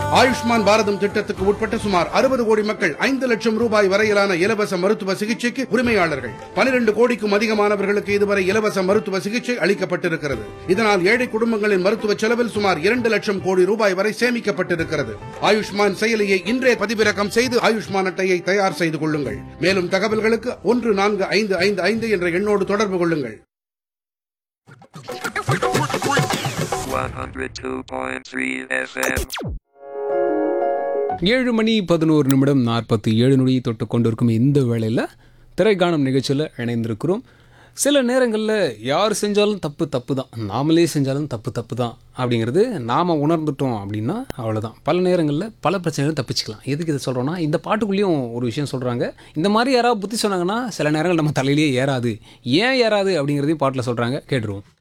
ஆயுஷ்மான் பாரதம் திட்டத்துக்கு உட்பட்ட சுமார் அறுபது கோடி மக்கள் ஐந்து லட்சம் ரூபாய் வரையிலான இலவச மருத்துவ சிகிச்சைக்கு உரிமையாளர்கள் பனிரெண்டு கோடிக்கும் அதிகமானவர்களுக்கு இதுவரை இலவச மருத்துவ சிகிச்சை அளிக்கப்பட்டிருக்கிறது இதனால் ஏழை குடும்பங்களின் மருத்துவ செலவில் சுமார் இரண்டு லட்சம் கோடி ரூபாய் வரை சேமிக்கப்பட்டிருக்கிறது ஆயுஷ்மான் செயலியை இன்றே பதிவிறக்கம் செய்து ஆயுஷ்மான் அட்டையை தயார் செய்து கொள்ளுங்கள் மேலும் தகவல்களுக்கு ஒன்று நான்கு ஐந்து ஐந்து ஐந்து என்ற எண்ணோடு தொடர்பு கொள்ளுங்கள் 102.3 FM. ஏழு மணி பதினோரு நிமிடம் நாற்பத்தி ஏழு நொடியை தொட்டு கொண்டிருக்கும் இந்த வேளையில் திரைக்காணும் நிகழ்ச்சியில் இணைந்திருக்கிறோம் சில நேரங்களில் யார் செஞ்சாலும் தப்பு தப்பு தான் நாமளே செஞ்சாலும் தப்பு தப்பு தான் அப்படிங்கிறது நாம் உணர்ந்துட்டோம் அப்படின்னா அவ்வளோதான் பல நேரங்களில் பல பிரச்சனைகள் தப்பிச்சுக்கலாம் எதுக்கு இதை சொல்கிறோன்னா இந்த பாட்டுக்குள்ளேயும் ஒரு விஷயம் சொல்கிறாங்க இந்த மாதிரி யாராவது புத்தி சொன்னாங்கன்னா சில நேரங்கள் நம்ம தலையிலேயே ஏறாது ஏன் ஏறாது அப்படிங்கிறதையும் பாட்டில் சொல்கிறாங்க கேட்டுருவோம்